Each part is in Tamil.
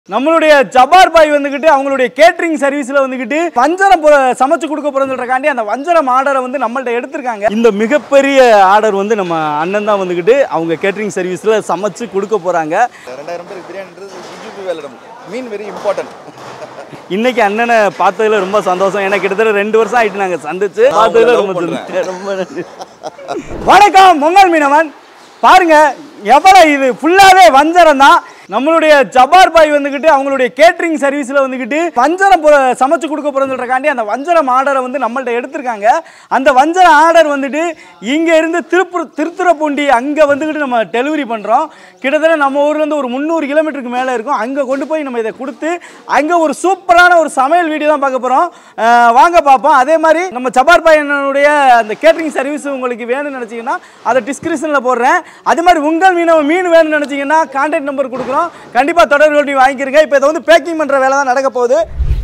நம்மளுடைய ஜபார் பாய் வந்துகிட்டு அவங்களுடைய கேட்டரிங் சர்வீஸ்ல வந்துகிட்டு வஞ்சரம் பொ- சமைச்சு கொடுக்க போறதுன்றக்காண்டி அந்த வஞ்சரம் ஆர்டரை வந்து நம்மள்ட்ட எடுத்திருக்காங்க இந்த மிகப்பெரிய ஆர்டர் வந்து நம்ம அண்ணன் தான் வந்துகிட்டு அவங்க கேட்டரிங் சர்வீஸ்ல சமைச்சு கொடுக்க போறாங்க ரெண்டாயிரம் பேருக்கு பிரியாணின்றது ஜிஜிபி வேலை நமக்கு மீன் வெரி இம்பார்ட்டன்ட் இன்னைக்கு அண்ணனை பார்த்ததுல ரொம்ப சந்தோஷம் ஏன்னா கிட்டத்தட்ட ரெண்டு வருஷம் ஆயிட்டு நாங்க சந்திச்சு நான் பார்த்ததுல உங்களை ரொம்ப love சந்தோஷம். ரொம்ப நன்றி வணக்கம் பொங்கல் மீனவன் பாருங்க எவ்வளவு இது ஃபுல்லாவே வஞ்சரம் தான் நம்மளுடைய ஜபார் பாய் வந்துகிட்டு அவங்களுடைய கேட்டரிங் சர்வீஸ்ல வந்துகிட்டு வஞ்சரம் பொ- சமைச்சு கொடுக்க போறதுன்றக்காண்டி அந்த வஞ்சரம் ஆர்டரை வந்து நம்மள்ட்ட எடுத்திருக்காங்க அந்த வஞ்சரம் ஆர்டர் வந்துட்டு இங்க இருந்து திருப்பூர் திருத்துறைப்பூண்டி அங்க வந்துகிட்டு நம்ம டெலிவரி பண்றோம் கிட்டத்தட்ட நம்ம ஊர்ல இருந்து ஒரு முந்நூறு கிலோமீட்டருக்கு மேல இருக்கும் அங்க கொண்டு போய் நம்ம இதை கொடுத்து அங்க ஒரு சூப்பரான ஒரு சமையல் வீடியோ தான் பார்க்க போறோம் அஹ் வாங்க பார்ப்போம் அதே மாதிரி நம்ம ஜபார் பையனுடைய அந்த கேட்டரிங் சர்வீஸ் உங்களுக்கு வேணும்னு நினச்சிங்கன்னா அதை டிஸ்கிரிப்ஷனில் போடுறேன் அது மாதிரி உங்கள் மீனவ மீன் வேணும்னு நினச்சிங்கன்னா கான்டாக்ட் நம்பர் கொடுக்குறோம் கண்டிப்பாக தொடர்பு கொண்டு வாங்கிக்கிறங்க இப்போ இதை வந்து பேக்கிங் பண்ணுற வேலை தான் நடக்க போகுது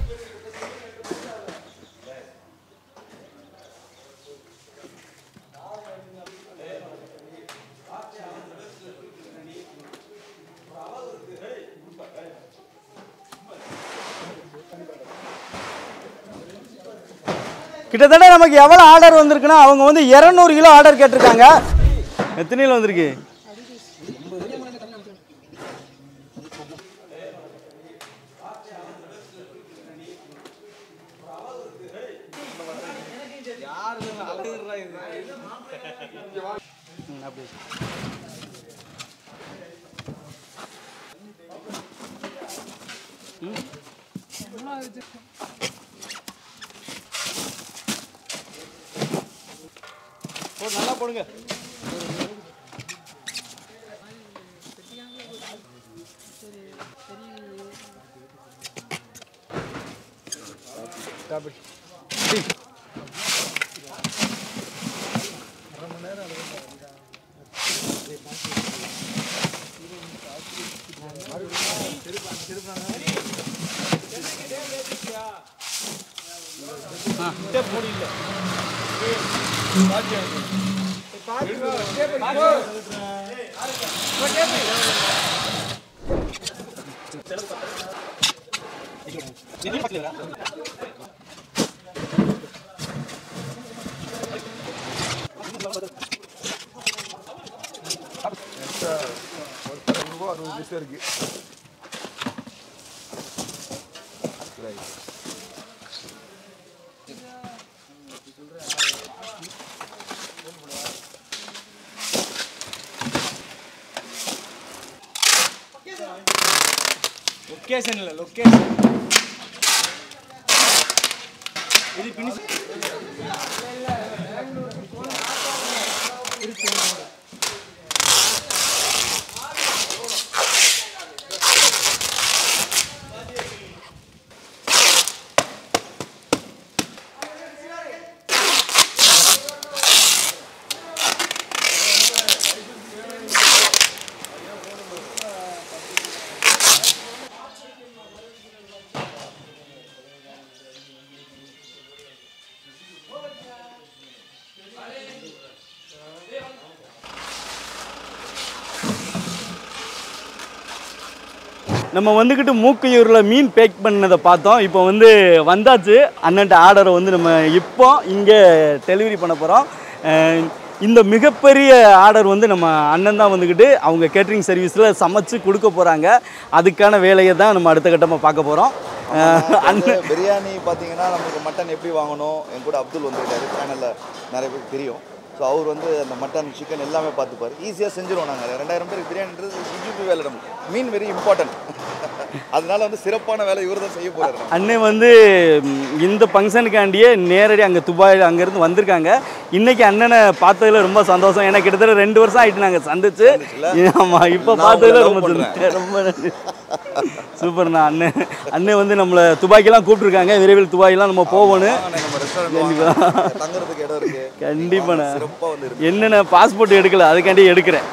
கிட்டத்தட்ட நமக்கு எவ்வளோ ஆர்டர் வந்திருக்குன்னா அவங்க வந்து இரநூறு கிலோ ஆர்டர் கேட்டிருக்காங்க எத்தனை கிலோ வந்திருக்கு ம், அப்படியே. போடு, நல்லா போடுங்க அறுபது பீஸ் இருக்கு லொக்கேஷன் இல்லை லொக்கேஷன் இது பினிஷ் நம்ம வந்துக்கிட்டு மூக்கையூரில் மீன் பேக் பண்ணதை பார்த்தோம் இப்போ வந்து வந்தாச்சு அண்ணன்ட்ட ஆர்டரை வந்து நம்ம இப்போ இங்கே டெலிவரி பண்ண போகிறோம் இந்த மிகப்பெரிய ஆர்டர் வந்து நம்ம அண்ணன் தான் வந்துக்கிட்டு அவங்க கேட்ரிங் சர்வீஸில் சமைச்சு கொடுக்க போகிறாங்க அதுக்கான வேலையை தான் நம்ம அடுத்த கட்டமாக பார்க்க போகிறோம் அண்ணன் பிரியாணி பார்த்தீங்கன்னா நமக்கு மட்டன் எப்படி வாங்கணும் என் கூட அப்துல் வந்துருக்காரு சேனலில் நிறைய பேருக்கு தெரியும் ஸோ அவர் வந்து அந்த மட்டன் சிக்கன் எல்லாமே பார்த்துப்பாரு ஈஸியாக செஞ்சிருவோம் நாங்கள் ரெண்டாயிரம் பேருக்கு பிரியாணின்றது ஜிஜிபி வேலை நமக்கு மீன் வெரி இம்பார்ட்டன்ட் அதனால வந்து சிறப்பான வேலை இவர் தான் செய்ய போறாரு அண்ணன் வந்து ம், இந்த ஃபங்க்ஷனுக்காண்டியே நேரடி அங்கே துபாயில் அங்கேருந்து வந்திருக்காங்க இன்னைக்கு அண்ணனை பார்த்ததுல ரொம்ப சந்தோஷம் ஏன்னா கிட்டத்தட்ட ரெண்டு வருஷம் ஆயிட்டு நாங்கள் சந்திச்சு ஆமாம் இப்போ நான் பார்த்ததுல உங்களை ரொம்ப love சந்தோஷம். ரொம்ப நன்றி சூப்பர்ண்ணா அண்ணன் அண்ணன் வந்து நம்மளை துபாய்க்கெல்லாம் கூப்பிட்ருக்காங்க விரைவில் துபாயெல்லாம் நம்ம போகணும் வாங்கண்ணே, நம்ம ரெஸ்டாரண்ட் தங்குறதுக்கு இடம் இருக்கு கண்டிப்பாண்ணா சிறப்பாக வந்து இருக்கு என்னென்ன பாஸ்போர்ட் எடுக்கல அதுக்காண்டி எடுக்கிறேன்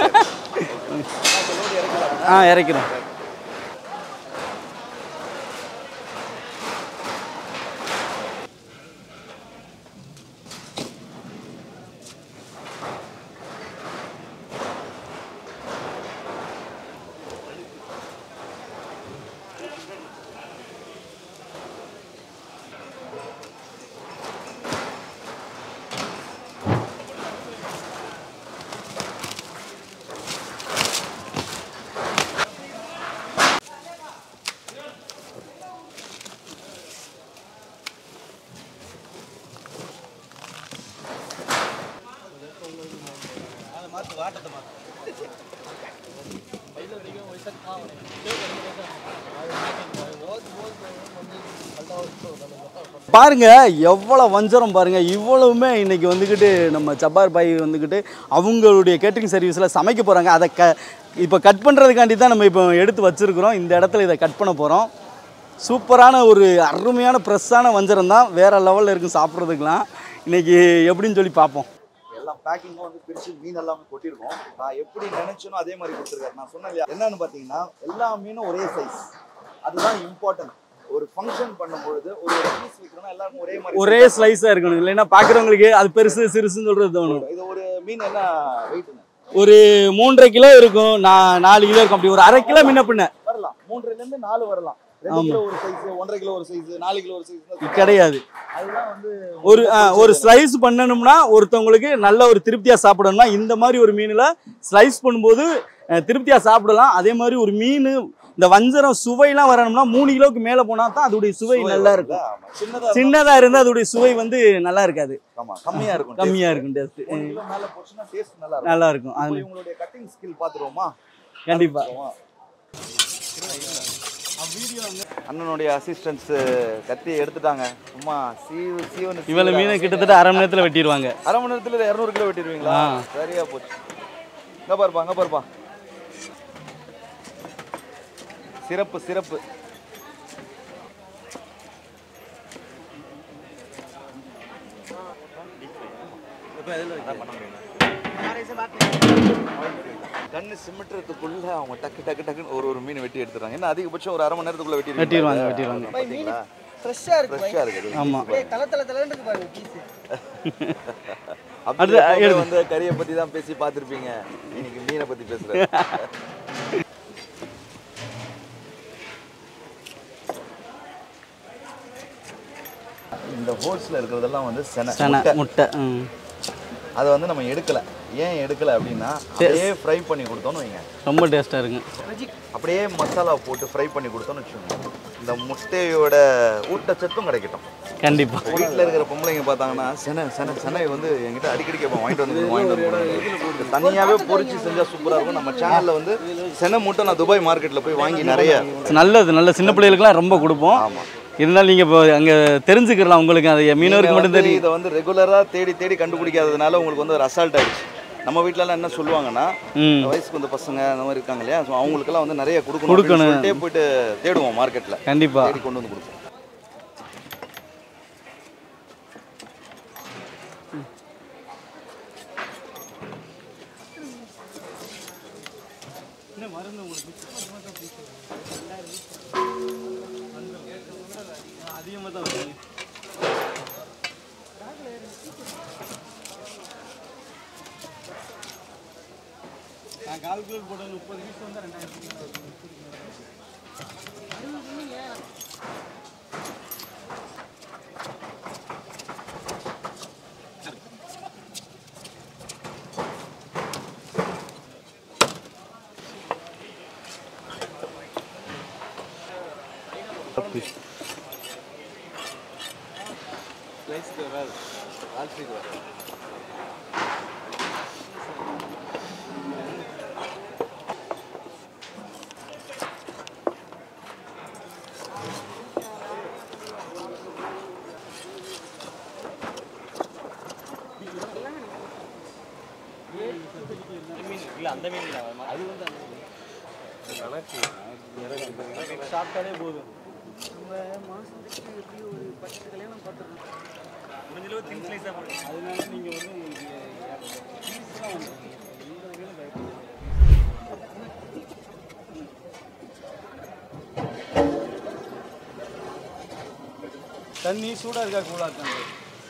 ஆ இறக்கிறேன் பாருங்க எவ்வளோ வஞ்சரம் பாருங்க இவ்வளவுமே இன்னைக்கு வந்துக்கிட்டு நம்ம சப்பார் பாய் வந்துக்கிட்டு அவங்களுடைய கேட்டரிங் சர்வீஸில் சமைக்க போகிறாங்க அதை க இப்போ கட் பண்ணுறதுக்காண்டி தான் நம்ம இப்போ எடுத்து வச்சுருக்குறோம் இந்த இடத்துல இதை கட் பண்ண போகிறோம் சூப்பரான ஒரு அருமையான ஃப்ரெஷ்ஷான வஞ்சரம் தான் வேறு லெவலில் இருக்கும் சாப்பிட்றதுக்கெலாம் இன்னைக்கு எப்படின்னு சொல்லி பார்ப்போம் எல்லாம் பேக்கிங்கும் வந்து பிரிச்சு மீன் எல்லாமே கொட்டிருக்கோம் நான் எப்படி நினைச்சனோ அதே மாதிரி கொடுத்துருக்காரு நான் சொன்னேன் இல்லையா என்னன்னு பார்த்தீங்கன்னா எல்லா மீனும் ஒரே சைஸ் அதுதான் இம்பார்ட்டன்ட் ஒரு ஃபங்க்ஷன் பண்ணும்பொழுது ஒரு ஒரு பீஸ் வைக்கணும்னா எல்லாருக்கும் ஒரே மாதிரி ஒரே ஸ்லைஸாக இருக்கணும் இல்லைன்னா பார்க்குறவங்களுக்கு அது பெருசு சிறுசுன்னு சொல்கிறது தோணும் இது ஒரு மீன் என்ன வெயிட்டுங்க ஒரு மூன்றரை கிலோ இருக்கும் நான் நாலு கிலோ இருக்கும் அப்படி ஒரு அரை கிலோ முன்ன பின்ன வரலாம் மூன்றுல இருந்து நாலு வரலாம் ரெண்டு கிலோ ஒரு சைஸ் ஒன்றரை கிலோ ஒரு சைஸ் நாலு கிலோ ஒரு சைஸ் கிடையாது அதுதான் வந்து ஒரு ஆ, ஒரு ஸ்லைஸ் பண்ணணும்னா ஒருத்தவங்களுக்கு நல்ல ஒரு திருப்தியாக சாப்பிடணும்னா இந்த மாதிரி ஒரு மீனில் ஸ்லைஸ் பண்ணும்போது அஹ், திருப்தியாக சாப்பிடலாம் அதே மாதிரி ஒரு மீன் இந்த வஞ்சரம் சுவையெல்லாம் வரணும்னா மூணு கிலோவுக்கு மேலே போனால் தான் அதோடைய சுவை நல்லா இருக்கும் ஆமா. சின்னதா சின்னதாக இருந்தால் அதோடைய சுவை வந்து நல்லா இருக்காது ஆமா கம்மியா இருக்கும் கம்மியாக இருக்கும் டேஸ்ட் மூணு கிலோ மேல போச்சுன்னா டேஸ்ட் நல்லா இருக்கும் நல்லா இருக்கும் இப்போ அது இவங்களுடைய கட்டிங் ஸ்கில் பாத்துருவோமா கண்டிப்பாக அண்ணனுடைய அசிஸ்டன்ஸ் கத்தி எடுத்துட்டாங்க சும்மா சீவு சீவனு இவ்வளோ மீனை கிட்டத்தட்ட அரை மணி நேரத்தில் வெட்டிடுவாங்க அரை மணி நேரத்துல இரநூறு கிலோ வெட்டிடுவீங்களா ஆ. சரியா போச்சு இங்க பாருப்பா இங்க பாருப்பா சிறப்பு சிறப்பு கண்ணு சிமிட்டுறதுக்குள்ள அவங்க டக்கு டக்கு டக்குன்னு ஒரு ஒரு மீன் வெட்டி எடுத்துறாங்க என்ன அதிகபட்சம் ஒரு அரை மணி நேரத்துக்குள்ள வெட்டி வெட்டிடுவாங்க, வெட்டிடுவாங்க. பாத்தீங்களா ஃப்ரெஷ்ஷாக இருக்கு ஃப்ரெஷ்ஷா இருக்குது ஆமா. அப்படியே தலை தலை தலைன்னு இருக்கு பாருங்க பீஸு அப்படி அது எப்பவுமே வந்து கறியை பத்தி தான் பேசி பார்த்திருப்பீங்க இன்னைக்கு மீனை பத்தி பேசுறேன் இந்த ஹோல்ஸ்ல இருக்கிறதெல்லாம் வந்து சென சனை முட்டை. முட்டை ம் அதை வந்து நம்ம எடுக்கல ஏன் எடுக்கல அப்படின்னா அப்படியே ஃப்ரை பண்ணி கொடுத்தோம்னு வைங்க ரொம்ப டேஸ்ட்டாக இருக்கும் அப்படியே மசாலா போட்டு ஃப்ரை பண்ணி கொடுத்தோம்னு வச்சுக்கோங்க இந்த முட்டையோட ஊட்டச்சத்தும் கிடைக்கட்டும் கண்டிப்பாக வீட்டில் இருக்கிற பொம்பளைங்க பார்த்தாங்கன்னா செனை செனை செனை வந்து என்கிட்ட அடிக்கடி கேட்போம் வாங்கிட்டு வந்து கொடுங்க, வாங்கிட்டு வந்து கொடுங்க. தனியாகவே பொரிச்சு செஞ்சால் சூப்பராக இருக்கும் நம்ம சேனலில் வந்து செனை மூட்டை நான் துபாய் மார்க்கெட்டில் போய் வாங்கி நிறைய நல்லது நல்ல சின்ன பிள்ளைகளுக்குலாம் ரொம்ப கொடுப்போம் ஆமாம் இருந்தாலும் நீங்கள் இப்போ அங்கே தெரிஞ்சுக்கலாம் உங்களுக்கு அது மீனவருக்கு மட்டும் தெரியும் இதை வந்து ரெகுலராக தேடி தேடி கண்டுபிடிக்காததுனால உங்களுக்கு வந்து ஒரு அசால்ட் ஆயிடுச்சு நம்ம வீட்டிலலாம் என்ன சொல்லுவாங்கன்னா ம் இந்த வயசுக்கு வந்து பசங்க அந்த மாதிரி இருக்காங்க இல்லையா ஸோ அவங்களுக்கெல்லாம் வந்து நிறைய கொடுக்கணும் கொடுக்கணும். கொடுக்கணும் சொல்லிட்டே போயிட்டு தேடுவோம் மார்க்கெட்டில் கண்டிப்பாக தேடி கொண்டு வந்து கொடுப்போம் அதிகமாக தான் வருது நான் கால்குலேட் போட்டது முப்பது பீஸ் வந்து ரெண்டாயிரத்தி சாப்பிட்டாலே போதும் முடிஞ்சளவு தின் ஸ்லைஸாக போடுங்க அதனால நீங்கள் வந்து உங்களுக்கு பீஸ்லாம் வந்து எந்த வகையிலும் பயப்பட தண்ணி சூடாக இருக்கா கூடாது தண்ணி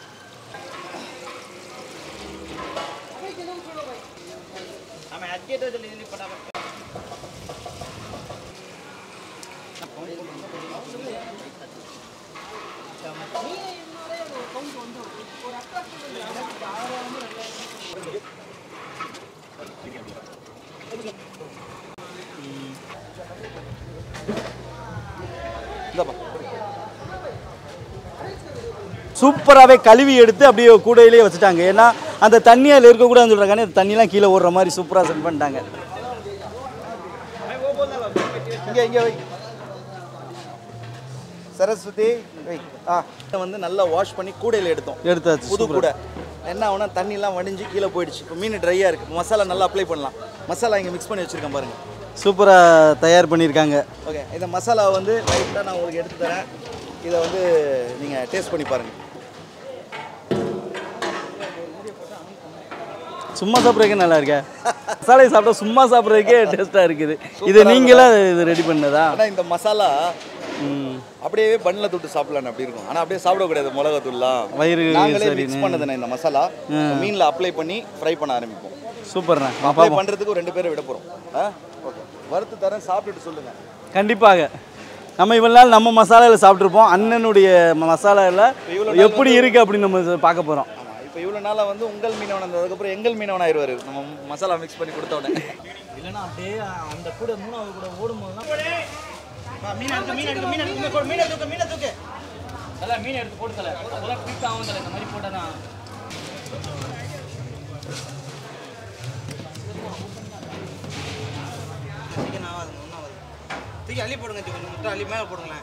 சூப்பராகவே கழுவி எடுத்து அப்படியே கூடையிலே வச்சுட்டாங்க ஏன்னா அந்த தண்ணி அதில் இருக்கக்கூடாதுன்னு சொல்கிறாங்க அந்த தண்ணிலாம் கீழே ஓடுற மாதிரி சூப்பராக செட் பண்ணிட்டாங்க இங்கே இங்கே வை சரஸ்வதி வை. ஆ இதை வந்து நல்லா வாஷ் பண்ணி கூடையில் எடுத்தோம் எடுத்தாச்சு புது கூடை என்ன ஆகுனா தண்ணிலாம் வடிஞ்சு கீழே போயிடுச்சு இப்போ மீன் ட்ரையாக இருக்குது மசாலா நல்லா அப்ளை பண்ணலாம் மசாலா இங்கே மிக்ஸ் பண்ணி வச்சுருக்கேன் பாருங்கள் சூப்பராக தயார் பண்ணியிருக்காங்க ஓகே இந்த மசாலா வந்து லைட்டாக நான் உங்களுக்கு எடுத்து தரேன் இதை வந்து நீங்கள் டேஸ்ட் பண்ணி பாருங்கள் சும்மா சாப்பிட்றதுக்கே நல்லா இருக்கே மசாலையை சாப்பிட்டா சும்மா சாப்பிட்றதுக்கே டேஸ்ட்டாக இருக்குது இது நீங்களே இது ரெடி பண்ணதா ஆனால் இந்த மசாலா ம் அப்படியே பண்ணில் தொட்டு சாப்பிடலாம் அப்படி இருக்கும் ஆனால் அப்படியே சாப்பிடக்கூடாது மிளகாத்தூள்லாம் வயிறு நாங்களே சரி மிக்ஸ் பண்ணதுண்ணே இந்த மசாலா மீனில் அப்ளை பண்ணி ஃப்ரை பண்ண ஆரம்பிப்போம் சூப்பர்ண்ணா அப்ளை பண்ணுறதுக்கு ஒரு ரெண்டு பேரை விட போகிறோம் ஆ ஓகே வறுத்து தரேன் சாப்பிட்டுட்டு சொல்லுங்கள் கண்டிப்பாக நம்ம இவ்வளோ நாள் நம்ம மசாலாவில் சாப்பிட்ருப்போம் அண்ணனுடைய மசாலாவில் எப்படி இருக்குது அப்படின்னு நம்ம பார்க்க போகிறோம் ஆமாம் இப்போ இவ்வளோ நாளாக வந்து உங்கள் மீனவன் வந்ததுக்கப்புறம் எங்கள் மீனவன் ஆயிடுவார் நம்ம மசாலா மிக்ஸ் பண்ணி கொடுத்த உடனே இல்லைன்னா அப்படியே அந்த கூட மூணாவது கூட ஓடும்போது மீன் எடுத்து மீன் எடுத்து மீன் எடுத்து மீன் எடுத்து மீன் எடுத்து அதெல்லாம் மீன் எடுத்து போட்டு தல அதெல்லாம் குயிக் ஆகும் தல இந்த மாதிரி போட்டால் தான் சிக்கன் ஆகாது ஒன்றும் ஆகாது தூக்கி அள்ளி போடுங்க தூக்கி கொஞ்சம் முட்டை அள்ளி மேலே போடுங்களேன்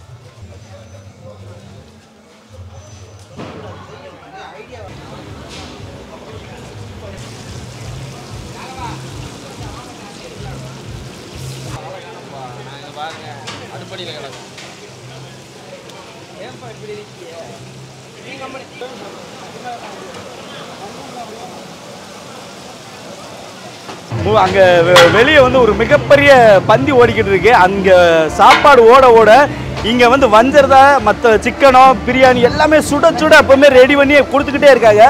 அடுப்படியில் கிடக்கும் அங்கே வெளியே வந்து ஒரு மிகப்பெரிய பந்தி ஓடிக்கிட்டு இருக்கு அங்கே சாப்பாடு ஓட ஓட இங்கே வந்து வஞ்சரதா மற்ற சிக்கனோ பிரியாணி எல்லாமே சுட சுட எப்பவுமே ரெடி பண்ணி கொடுத்துக்கிட்டே இருக்காங்க